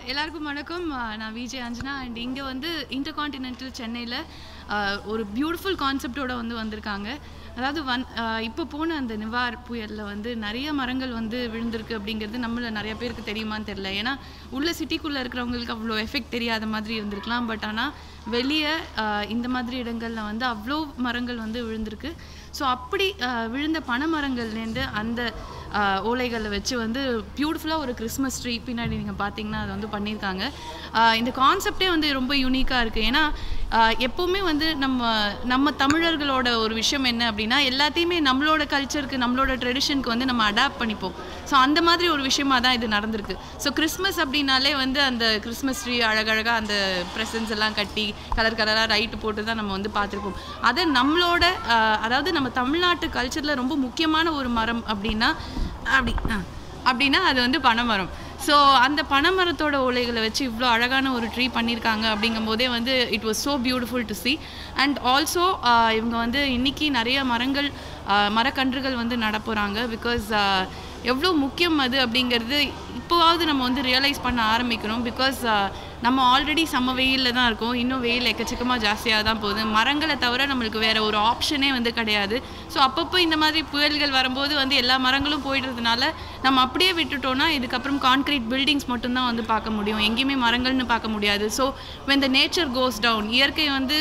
எல்லாருக்கும் வணக்கம் அஹ் நான் விஜய் அஞ்சனா அண்ட் இங்கே வந்து இன்டர்கான்டினென்டல் சென்னையில் ஒரு பியூட்டிஃபுல் கான்செப்டோட வந்து வந்திருக்காங்க அதாவது வந் அஹ் இப்போ போன அந்த நிவார் புயலில் வந்து நிறைய மரங்கள் வந்து விழுந்திருக்கு அப்படிங்கிறது நம்மள நிறைய பேருக்கு தெரியுமான்னு தெரியல ஏன்னா உள்ள சிட்டிக்குள்ளே இருக்கிறவங்களுக்கு அவ்வளோ எஃபெக்ட் தெரியாத மாதிரி இருந்திருக்கலாம் பட் ஆனால் வெளியே இந்த மாதிரி இடங்களில் வந்து அவ்வளோ மரங்கள் வந்து விழுந்திருக்கு ஸோ அப்படி அஹ், விழுந்த பனைமரங்கள்லேருந்து அந்த அஹ், ஓலைகளை வச்சு வந்து பியூட்டிஃபுல்லாக ஒரு கிறிஸ்மஸ் ட்ரீ பின்னாடி நீங்கள் பார்த்தீங்கன்னா அதை வந்து பண்ணியிருக்காங்க அஹ், இந்த கான்செப்டே வந்து ரொம்ப யூனிக்காக இருக்குது ஏன்னா அஹ், எப்போவுமே வந்து நம்ம நம்ம தமிழர்களோட ஒரு விஷயம் என்ன அப்படின்னா எல்லாத்தையுமே நம்மளோட கல்ச்சருக்கு நம்மளோட ட்ரெடிஷனுக்கு வந்து நம்ம அடாப்ட் பண்ணிப்போம் ஸோ அந்த மாதிரி ஒரு விஷயமா தான் இது நடந்திருக்கு ஸோ கிறிஸ்மஸ் அப்படின்னாலே வந்து அந்த கிறிஸ்மஸ் ட்ரீ அழகழகாக அந்த ப்ரெசன்ஸ் எல்லாம் கட்டி கலர் கலராக ரைட்டு போட்டு தான் நம்ம வந்து பார்த்துருப்போம் அதை நம்மளோட அஹ், அதாவது நம்ம தமிழ்நாட்டு கல்ச்சரில் ரொம்ப முக்கியமான ஒரு மரம் அப்படின்னா அப்படி ஆ, அப்படின்னா அது வந்து பனைமரம் ஸோ அந்த பனைமரத்தோட ஓலைகளை வச்சு இவ்வளோ அழகான ஒரு ட்ரீ பண்ணியிருக்காங்க அப்படிங்கும் போதே வந்து it was so beautiful to see and also இவங்க வந்து இன்னைக்கு நிறைய மரங்கள் ஆஹ், மரக்கன்றுகள் வந்து நட போகிறாங்க பிகாஸ் எவ்வளோ முக்கியம் அது அப்படிங்கிறது இப்போவாவது நம்ம வந்து ரியலைஸ் பண்ண ஆரம்பிக்கிறோம் பிகாஸ் நம்ம ஆல்ரெடி செம்ம வெயிலில் தான் இருக்கோம் இன்னும் வெயில் எக்கச்சக்கமாக ஜாஸ்தியாக தான் போகுது மரங்களை தவிர நம்மளுக்கு வேற ஒரு ஆப்ஷனே வந்து கிடையாது ஸோ அப்பப்போ இந்த மாதிரி புயல்கள் வரும்போது வந்து எல்லா மரங்களும் போயிடுறதுனால நம்ம அப்படியே விட்டுட்டோம்னா இதுக்கப்புறம் கான்கிரீட் பில்டிங்ஸ் மட்டும்தான் வந்து பார்க்க முடியும் எங்கேயுமே மரங்கள்னு பார்க்க முடியாது so when the nature goes down இயற்கை வந்து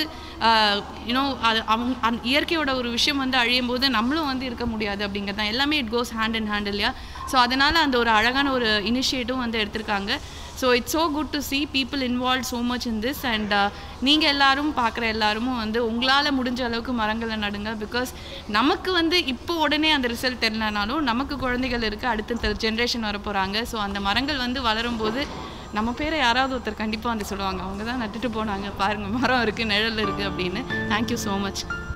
யூனோ அது அவங்க அந்த இயற்கையோட ஒரு விஷயம் வந்து அழியும் போது நம்மளும் வந்து இருக்க முடியாது அப்படிங்கிறது தான் எல்லாமே it goes hand in hand இல்லையா ஸோ அதனால் அந்த ஒரு அழகான ஒரு இனிஷியேட்டிவ் வந்து எடுத்திருக்காங்க so it's so good to see people involve so much in this and நீங்கள் எல்லாரும் பார்க்குற எல்லாரும் வந்து உங்களால் முடிஞ்ச அளவுக்கு மரங்களை நடுங்க பிகாஸ் நமக்கு வந்து இப்போ உடனே அந்த ரிசல்ட் தெரியலனாலும் நமக்கு குழந்தைகள் இருக்குது அடுத்த ஜென்ரேஷன் வர போகிறாங்க ஸோ அந்த மரங்கள் வந்து வளரும்போது நம்ம பேரை யாராவது ஒருத்தர் கண்டிப்பாக வந்து சொல்லுவாங்க அவங்க தான் நட்டுட்டு போனாங்க பாருங்கள் மரம் இருக்குது நிழல் இருக்குது அப்படின்னு தேங்க்யூ ஸோ மச்